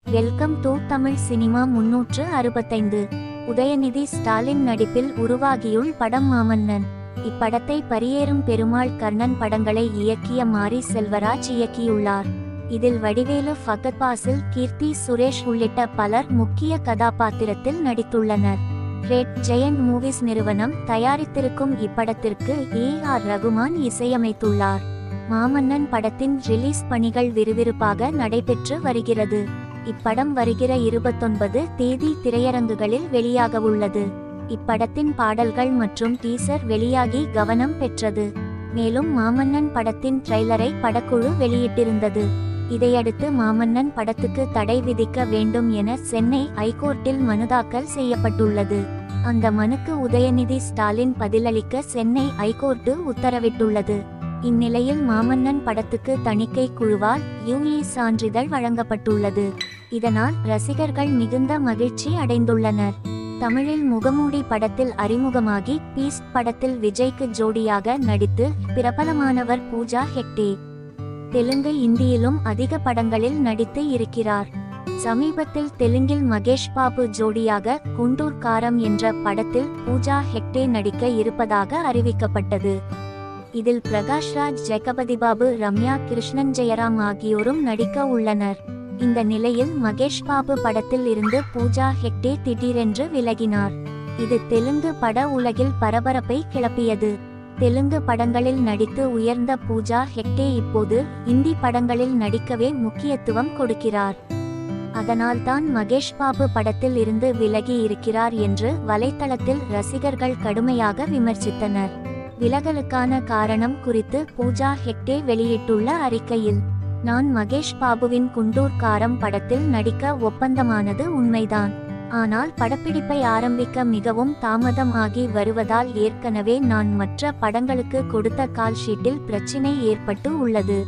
welcome to Tamil cinema முன்னூற்று அறுபத்தைந்து உதயநிதி ஸ்டாலின் நடிப்பில் உருவாகியுள் படம் மாமன்னன் இப்படத்தை பரியேறும் பெருமாள் கர்ணன் படங்களை இயக்கிய மாரி செல்வராஜ் இயக்கியுள்ளார் இதில் வடிவேலு ஃபகத் பாசில் கீர்த்தி சுரேஷ் உள்ளிட்ட பலர் முக்கிய கதாபாத்திரத்தில் நடித்துள்ளனர் ரெட் ஜெயண்ட் மூவிஸ் நிறுவனம் தயாரித்திருக்கும் இப்படத்திற்கு ஏ ஆர் ரகுமான் இசையமைத்துள்ளார் மாமன்னன் படத்தின் ரிலீஸ் பணிகள் விறுவிறுப்பாக நடைபெற்று வருகிறது இப்படம் வருகிற இருபத்தொன்பது தேதி திரையரங்குகளில் வெளியாகவுள்ளது இப்படத்தின் பாடல்கள் மற்றும் டீசர் வெளியாகி கவனம் பெற்றது மேலும் மாமன்னன் படத்தின் ட்ரைலரை படக்குழு வெளியிட்டிருந்தது இதையடுத்து மாமன்னன் படத்துக்கு தடை விதிக்க வேண்டும் என சென்னை ஐகோர்ட்டில் மனு தாக்கல் செய்யப்பட்டுள்ளது அந்த மனுக்கு உதயநிதி ஸ்டாலின் பதிலளிக்க சென்னை ஐகோர்ட்டு உத்தரவிட்டுள்ளது இந்நிலையில் மாமன்னன் படத்துக்கு தணிக்கை குழுவால் யுஏ சான்றிதழ் வழங்கப்பட்டுள்ளது இதனால் ரசிகர்கள் மிகுந்த மகிழ்ச்சி அடைந்துள்ளனர் தமிழில் முகமூடி படத்தில் அறிமுகமாகி பீஸ்ட் படத்தில் விஜய்க்கு ஜோடியாக நடித்து பிரபலமானவர் பூஜா ஹெக்டே தெலுங்கு இந்தியிலும் அதிக படங்களில் நடித்து இருக்கிறார் சமீபத்தில் தெலுங்கில் மகேஷ் பாபு ஜோடியாக குண்டூர் காரம் என்ற படத்தில் பூஜா ஹெக்டே நடிக்க இருப்பதாக அறிவிக்கப்பட்டது இதில் பிரகாஷ்ராஜ் ஜெகபதி பாபு ரம்யா கிருஷ்ணன் ஜெயராம் ஆகியோரும் நடிக்க உள்ளனர் இந்த நிலையில் மகேஷ் பாபு படத்தில் இருந்து பூஜா ஹெக்டே திடீரென்று விலகினார் இது தெலுங்கு பட உலகில் பரபரப்பை கிளப்பியது தெலுங்கு படங்களில் நடித்து உயர்ந்த பூஜா ஹெக்டே இப்போது இந்தி படங்களில் நடிக்கவே முக்கியத்துவம் கொடுக்கிறார் அதனால்தான் மகேஷ் பாபு படத்தில் இருந்து விலகி இருக்கிறார் என்று வலைத்தளத்தில் ரசிகர்கள் கடுமையாக விமர்சித்தனர் விலகலுக்கான காரணம் குறித்து பூஜா ஹெக்டே வெளியிட்டுள்ள அறிக்கையில் நான் மகேஷ் பாபுவின் குண்டூர் காரம் படத்தில் நடிக்க ஒப்பந்தமானது உண்மைதான் ஆனால் படப்பிடிப்பை ஆரம்பிக்க மிகவும் தாமதம் ஆகி வருவதால் ஏற்கனவே நான் மற்ற படங்களுக்கு கொடுத்த கால் ஷீட்டில் பிரச்சினை ஏற்பட்டு உள்ளது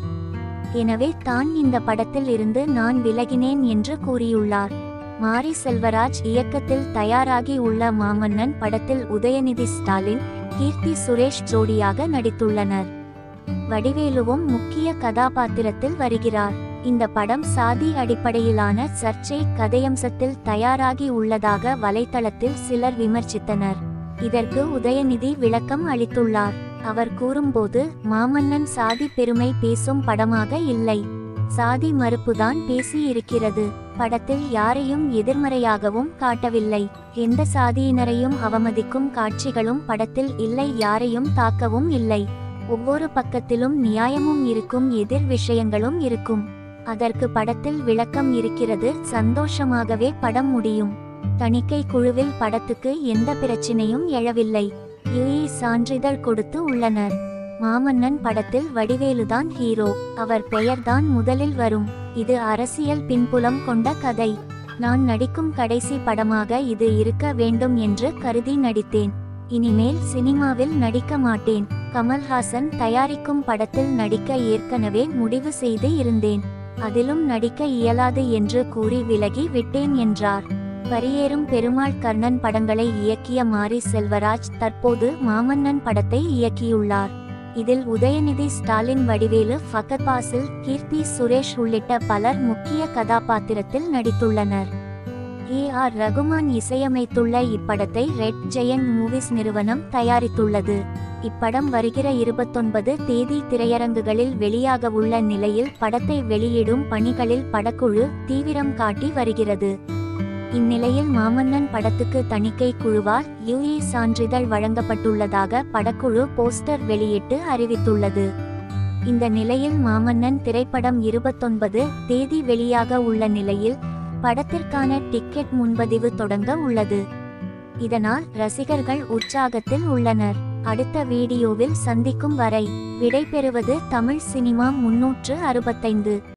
எனவே தான் இந்த படத்தில் இருந்து நான் விலகினேன் என்று கூறியுள்ளார் மாரி செல்வராஜ் இயக்கத்தில் தயாராகி உள்ள மாமன்னன் படத்தில் உதயநிதி ஸ்டாலின் கீர்த்தி சுரேஷ் ஜோடியாக நடித்துள்ளனர் வடிவேலுவும் முக்கிய கதாபாத்திரத்தில் வருகிறார் இந்த படம் சாதி அடிப்படையிலான சர்ச்சை கதையம்சத்தில் தயாராகி உள்ளதாக வலைத்தளத்தில் சிலர் விமர்சித்தனர் இதற்கு உதயநிதி விளக்கம் அளித்துள்ளார் அவர் கூறும்போது மாமன்னன் சாதி பெருமை பேசும் படமாக இல்லை சாதி மறுப்புதான் பேசி இருக்கிறது படத்தில் யாரையும் எதிர்மறையாகவும் காட்டவில்லை எந்த சாதியினரையும் அவமதிக்கும் காட்சிகளும் படத்தில் இல்லை யாரையும் தாக்கவும் இல்லை ஒவ்வொரு பக்கத்திலும் நியாயமும் இருக்கும் எதிர் விஷயங்களும் இருக்கும் அதற்கு படத்தில் விளக்கம் இருக்கிறது சந்தோஷமாகவே படம் முடியும் தணிக்கை குழுவில் படத்துக்கு எந்த பிரச்சினையும் எழவில்லை யுஏ சான்றிதழ் கொடுத்து உள்ளனர் மாமன்னன் படத்தில் வடிவேலுதான் ஹீரோ அவர் பெயர்தான் முதலில் வரும் இது அரசியல் பின்புலம் கொண்ட கதை நான் நடிக்கும் கடைசி படமாக இது இருக்க வேண்டும் என்று கருதி நடித்தேன் இனிமேல் சினிமாவில் நடிக்க மாட்டேன் கமல்ஹாசன் தயாரிக்கும் படத்தில் நடிக்க ஏற்கனவே முடிவு செய்து இருந்தேன் அதிலும் நடிக்க இயலாது என்று கூறி விலகி விட்டேன் என்றார் பரியேறும் பெருமாள் கர்ணன் படங்களை இயக்கிய மாரி செல்வராஜ் தற்போது மாமன்னன் படத்தை இயக்கியுள்ளார் இதில் உதயநிதி ஸ்டாலின் வடிவேலு ஃபகத் பாசில் கீர்த்தி சுரேஷ் உள்ளிட்ட பலர் முக்கிய கதாபாத்திரத்தில் நடித்துள்ளனர் ஏ ஆர் ரகுமான் இசையமைத்துள்ள இப்படத்தை ரெட் ஜெயண்ட் மூவிஸ் நிறுவனம் தயாரித்துள்ளது இப்படம் வருகிற இருபத்தொன்பது தேதி திரையரங்குகளில் வெளியாக உள்ள நிலையில் படத்தை வெளியிடும் பணிகளில் படக்குழு தீவிரம் காட்டி வருகிறது இந்நிலையில் மாமன்னன் படத்துக்கு தணிக்கை குழுவால் யுஏ சான்றிதழ் வழங்கப்பட்டுள்ளதாக படக்குழு போஸ்டர் வெளியிட்டு அறிவித்துள்ளது இந்த நிலையில் மாமன்னன் திரைப்படம் இருபத்தொன்பது தேதி வெளியாக உள்ள நிலையில் படத்திற்கான டிக்கெட் முன்பதிவு தொடங்க உள்ளது இதனால் ரசிகர்கள் உற்சாகத்தில் உள்ளனர் அடுத்த வீடியோவில் சந்திக்கும் வரை விடைபெறுவது தமிழ் சினிமா முன்னூற்று அறுபத்தைந்து